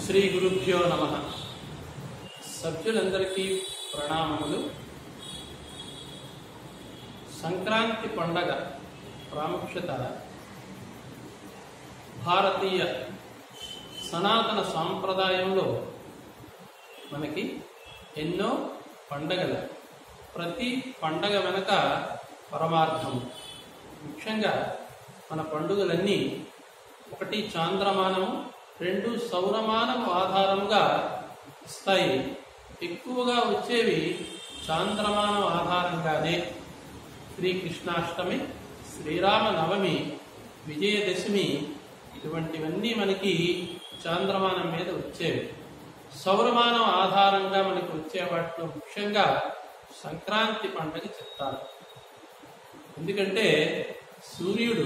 శ్రీ గురుభ్యో నమ సభ్యులందరికీ ప్రణామములు సంక్రాంతి పండగ ప్రాముఖ్యత భారతీయ సనాతన సాంప్రదాయంలో మనకి ఎన్నో పండగలు ప్రతి పండగ వెనక పరమార్థం ముఖ్యంగా మన పండుగలన్నీ ఒకటి చాంద్రమానము రెండు సౌరమానం ఆధారంగా వస్తాయి ఎక్కువగా వచ్చేవి చాంద్రమానం ఆధారంగానే శ్రీకృష్ణాష్టమి శ్రీరామ నవమి విజయదశమి ఇటువంటివన్నీ మనకి చాంద్రమానం మీద వచ్చేవి సౌరమానం ఆధారంగా మనకి వచ్చే వాటిలో ముఖ్యంగా సంక్రాంతి పండుగ చెప్తారు ఎందుకంటే సూర్యుడు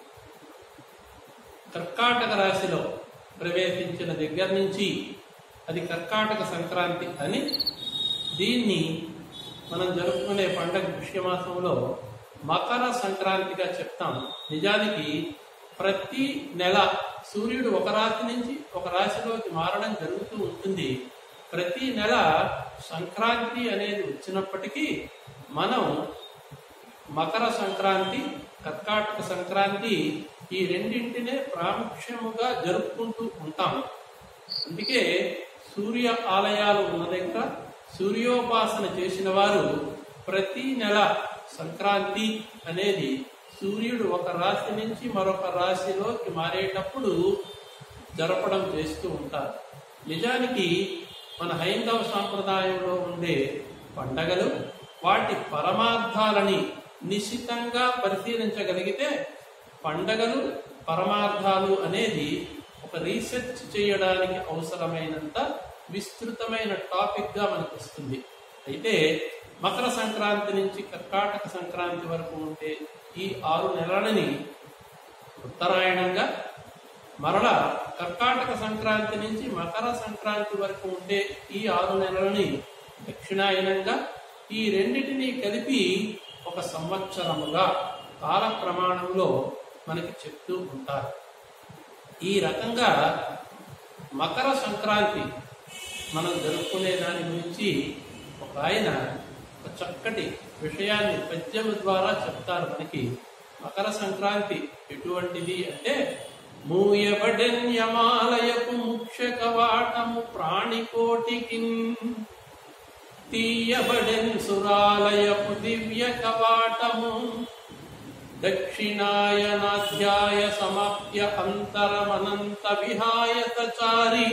కర్కాటక రాశిలో ప్రవేశించిన దగ్గర నుంచి అది కర్కాటక సంక్రాంతి అని దీన్ని మనం జరుపుకునే పండగ పుష్యమాసంలో మకర సంక్రాంతిగా చెప్తాం నిజానికి ప్రతి నెల సూర్యుడు ఒక రాశి నుంచి ఒక రాశిలోకి మారడం జరుగుతూ ఉంటుంది ప్రతి నెల సంక్రాంతి అనేది వచ్చినప్పటికీ మనం మకర సంక్రాంతి కర్కాటక సంక్రాంతి ఈ రెండింటినే ప్రాముఖ్యముగా జరుపుకుంటూ ఉంటాం అందుకే సూర్య ఆలయాలు ఉన్న దగ్గర సూర్యోపాసన చేసిన వారు ప్రతి నెల సంక్రాంతి అనేది సూర్యుడు ఒక రాశి నుంచి మరొక రాశిలోకి మారేటప్పుడు జరపడం చేస్తూ ఉంటారు నిజానికి మన హైందవ సాంప్రదాయంలో ఉండే పండగలు వాటి పరమార్థాలని నిశ్చితంగా పరిశీలించగలిగితే పండగలు పరమార్థాలు అనేది ఒక రీసెర్చ్ చేయడానికి అవసరమైనంత విస్తృతమైన టాపిక్ గా మనకు వస్తుంది అయితే మకర సంక్రాంతి నుంచి కర్కాటక సంక్రాంతి వరకు ఉంటే ఈ ఆరు నెలలని ఉత్తరాయణంగా మరలా కర్కాటక సంక్రాంతి నుంచి మకర సంక్రాంతి వరకు ఉండే ఈ ఆరు నెలలని దక్షిణాయనంగా ఈ రెండిటిని కలిపి ఒక సంవత్సరముగా కాల ప్రమాణంలో మనకి చెప్తూ ఉంటారు ఈ రకంగా మకర సంక్రాంతి మనం జరుపుకునే దాని గురించి ఒక ఆయన ఒక చక్కటి విషయాన్ని పద్యము ద్వారా చెప్తారు మనకి మకర సంక్రాంతి ఎటువంటిది అంటే మూయబడెన్యమాలయపు ముఖ్య కవాటము ప్రాణికోటికి తీయబడెన్ సురాలయపు దివ్య కవాటము దక్షిణాయనాధ్యాయ సమాప్య అంతరమనంత విహాయతచారి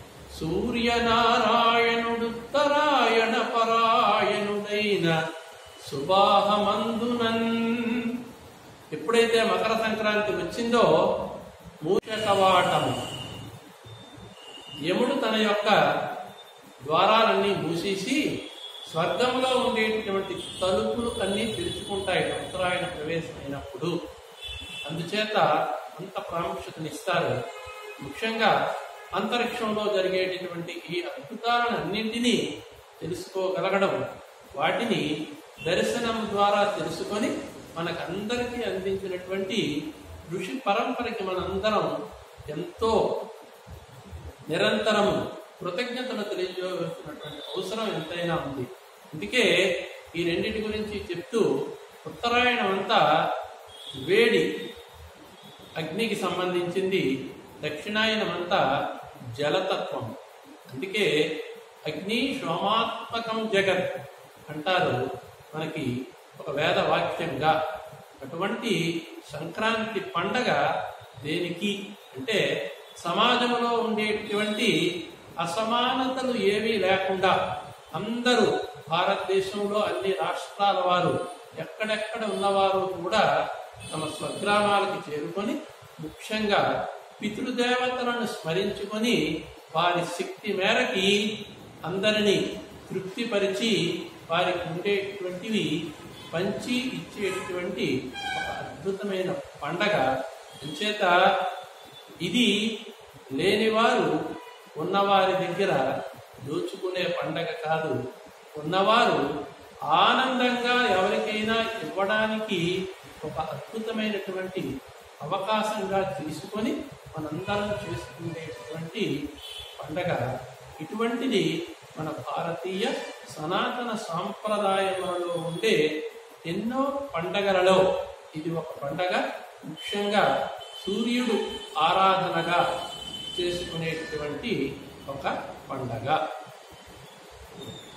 సూర్యనారాయణుడుత్తరాయణ పరాయణుడైన సుబాహమందునన్ ఎప్పుడైతే మకర సంక్రాంతి వచ్చిందో మూష కవాటము యముడు తన యొక్క ద్వారాలన్నీ మూసేసి స్వర్గంలో ఉండేటటువంటి తలుపులు అన్నీ తెరుచుకుంటాయి ఉత్తరాయణ ప్రవేశమైనప్పుడు అందుచేత అంత ప్రాముఖ్యతనిస్తారు ముఖ్యంగా అంతరిక్షంలో జరిగేటటువంటి ఈ అద్భుతాలను అన్నింటినీ తెలుసుకోగలగడం వాటిని దర్శనం ద్వారా తెలుసుకొని మనకందరికీ అందించినటువంటి ఋషి పరంపరకి మనందరం ఎంతో నిరంతరము కృతజ్ఞతను తెలియజేస్తున్నటువంటి అవసరం ఎంతైనా ఉంది అందుకే ఈ రెండింటి గురించి చెప్తూ ఉత్తరాయణం అంతా వేడి అగ్నికి సంబంధించింది దక్షిణాయనం అంతా జలతత్వం అందుకే అగ్ని సోమాత్మకం జగత్ అంటారు మనకి ఒక వేద వాక్యంగా అటువంటి సంక్రాంతి పండగ దేనికి అంటే సమాజంలో ఉండేటువంటి అసమానతలు ఏమీ లేకుండా అందరూ భారతదేశంలో అన్ని రాష్ట్రాల వారు ఎక్కడెక్కడ ఉన్నవారు కూడా తమ స్వగ్రామాలకు చేరుకొని ముఖ్యంగా పితృదేవతలను స్మరించుకొని వారి శక్తి మేరకి అందరినీ తృప్తిపరిచి వారికి ఉండేటువంటివి పంచి ఇచ్చేటువంటి ఒక అద్భుతమైన పండగ అంచేత ఇది లేనివారు ఉన్నవారి దగ్గర దోచుకునే పండగ కాదు ఉన్నవారు ఆనందంగా ఎవరికైనా ఇవ్వడానికి ఒక అద్భుతమైనటువంటి అవకాశంగా తీసుకొని మనందరం చేసుకునేటువంటి పండగ ఇటువంటిది మన భారతీయ సనాతన సాంప్రదాయములలో ఉండే ఎన్నో పండగలలో ఇది ఒక పండగ ముఖ్యంగా సూర్యుడు ఆరాధనగా చేసుకునేటటువంటి ఒక పండగ